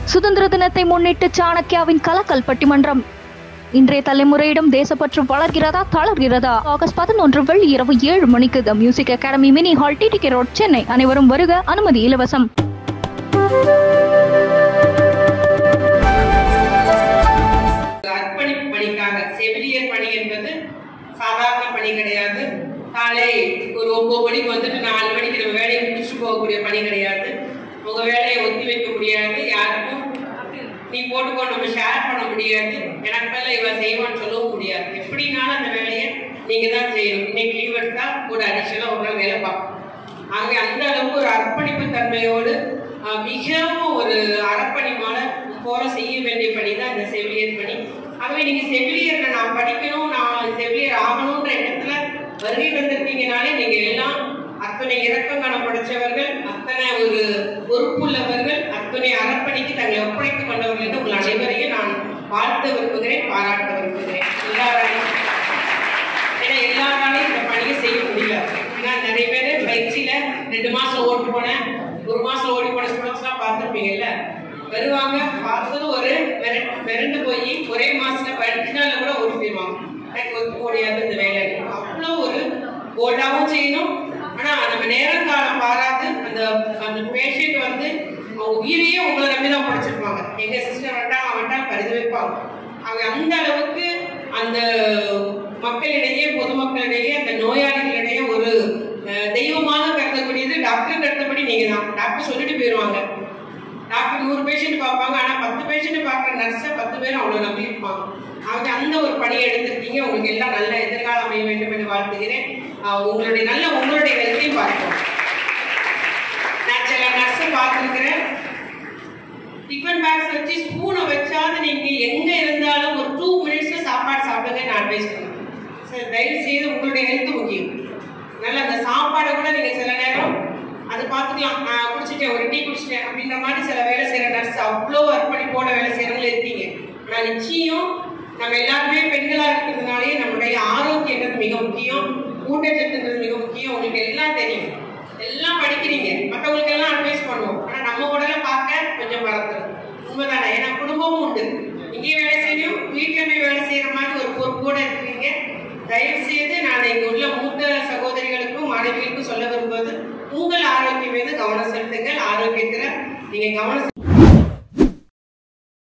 சுதந்திர தினத்தை முன்னிட்டு சாணக்கியாவின் கலக்கல் பட்டிமன்றம் இன்றைய தலைமுறையிடம் தேசப்பற்று வளர்கிறதா தளர்கிறதா ஆகஸ்ட் பதினொன்று வெள்ளி இரவு ஏழு மணிக்கு the music academy mini hall TTK road Chennai அனைவரும் வருக அனுமதி இலவசம் அர்ப்பணிப்பு பணிக்காக செவிலியர் பணி என்பது சாதாரண பணி கிடையாது காலை ஒரு ஒன்பது மணிக்கு வந்துட்டு நாலு மணிக்கு நம்ம வேலையை முடிச்சுட்டு போகக்கூடிய பணி கிடையாது உங்க வேலையை ஒத்தி வைக்க முடியாது யாருக்கும் நீ போட்டுக்கோ நம்ம ஷேர் பண்ண முடியாது எனக்கு மேல இவ செய்வான்னு சொல்லவும் முடியாது எப்படினாலும் அந்த வேலையை நீங்க தான் செய்யணும் இன்னைக்கு லீவ் எடுத்தா கூட அடிஷனலா ஒரு நாள் வேலை பார்க்கணும் ஆகவே அந்த அளவுக்கு ஒரு அர்ப்பணிப்பு தன்மையோடு ஆஹ், மிகவும் ஒரு அறப்பணிமான போல செய்ய வேண்டிய பணி தான் இந்த செவிலியர் பணி ஆகவே நீங்க செவிலியர்கள் நான் படிக்கணும் நான் செவிலியர் ஆகணுன்ற எண்ணத்துல வருகை தந்திருக்கீங்கனாலே நீங்க எல்லாம் அத்தனை இரக்கங்கணம் படைச்சவர்கள் அத்தனை ஒரு பொறுப்புள்ளவர்கள் அத்தனை அறப்பணிக்கு தங்களை ஒப்படைத்துக் கொண்டவர்கள் என்று உங்கள் அனைவரையும் நான் வாழ்த்த விரும்புகிறேன் பாராட்ட விரும்புகிறேன் எல்லாரையும் ஏன்னா எல்லாராலையும் இந்த பணியை செய்ய முடியாது ஏன்னா நிறைய பேர் பயிற்சியில ரெண்டு மாசம் ஓட்டு போனேன் ஒரு மாசம் ஓடி போன ஸ்டூடெண்ட்ஸ் எல்லாம் பார்த்துருப்பீங்கல்ல வருவாங்க பார்த்தது ஒரு மிரண்டு மிரண்டு போய் ஒரே மாசத்துல படிச்சு நாள்ல கூட ஓடி போயிடுவாங்க எனக்கு ஒத்துக்க முடியாது இந்த வேலை அவ்வளோ ஒரு போல்டாவும் செய்யணும் ஆனா நம்ம நேரம் காலம் பாராது அந்த அந்த பேஷண்ட் வந்து அவங்க உயிரையே உங்களை நம்பி தான் படிச்சிருப்பாங்க எங்க சிஸ்டர் வந்தாங்க அவன்ட்டால் பரிந்துரைப்பாங்க அவங்க அந்த அளவுக்கு அந்த மக்களிடையே பொதுமக்களிடையே அந்த நோயாளிகளிடையே ஒரு அஹ், தெய்வமாக கருதக்கூடியது டாக்டர் கருத்தபடி நீங்க தான் டாக்டர் சொல்லிட்டு போயிடுவாங்க டாக்டர் நூறு பேஷண்ட் பார்ப்பாங்க ஆனா பத்து பேஷண்ட் பார்க்குற நர்ஸை பத்து பேர் அவ்வளவு நம்பி இருப்பாங்க அவங்க அந்த ஒரு பணியை எடுத்திருக்கீங்க உங்களுக்கு எல்லாம் நல்ல எதிர்காலம் அமைய வேண்டும் என்று வாழ்த்துகிறேன் அஹ், உங்களுடைய நல்ல உங்களுடைய ஹெல்த்தையும் பார்ப்போம் நான் சில நர்ஸை பார்த்துருக்கிறேன் டிஃபன் பாக்ஸ் வச்சு ஸ்பூனை வச்சாது நீங்க எங்க இருந்தாலும் ஒரு டூ மினிட்ஸ்ல சாப்பாடு சாப்பிடுங்க நான் அட்வைஸ் பண்ணுவேன் சார் தயவு செய்து உங்களுடைய ஹெல்த் முக்கியம் நல்ல அந்த சாப்பாடை கூட நீங்க சில நேரம் அது பார்த்துக்கலாம் நான் குடிச்சிட்டேன் ஒரு டீ குடிச்சிட்டேன் அப்படின்ற மாதிரி சில வேலை செய்யற நர்ஸ் அவ்வளோ அர்ப்பணிப்போட வேலை செய்யறவங்களும் இருக்கீங்க ஆனா நிச்சயம் நம்ம எல்லாருமே பெண்களா இருக்கிறதுனாலே நம்மளுடைய ஆரோக்கியங்கிறது மிக முக்கியம் ஊட்டச்சத்துங்கிறது மிக முக்கியம் உங்களுக்கு எல்லாம் தெரியும் எல்லாம் படிக்கிறீங்க மற்றவங்களுக்கு எல்லாம் அட்வைஸ் பண்ணுவோம் ஆனா நம்ம உடலை பார்க்க கொஞ்சம் மறந்துடும் உண்மைதானே ஏன்னா குடும்பமும் உண்டு இங்கேயும் வேலை செய்யணும் வீட்டுல போய் வேலை செய்யற மாதிரி ஒரு பொறுப்போட இருக்கிறீங்க தயவு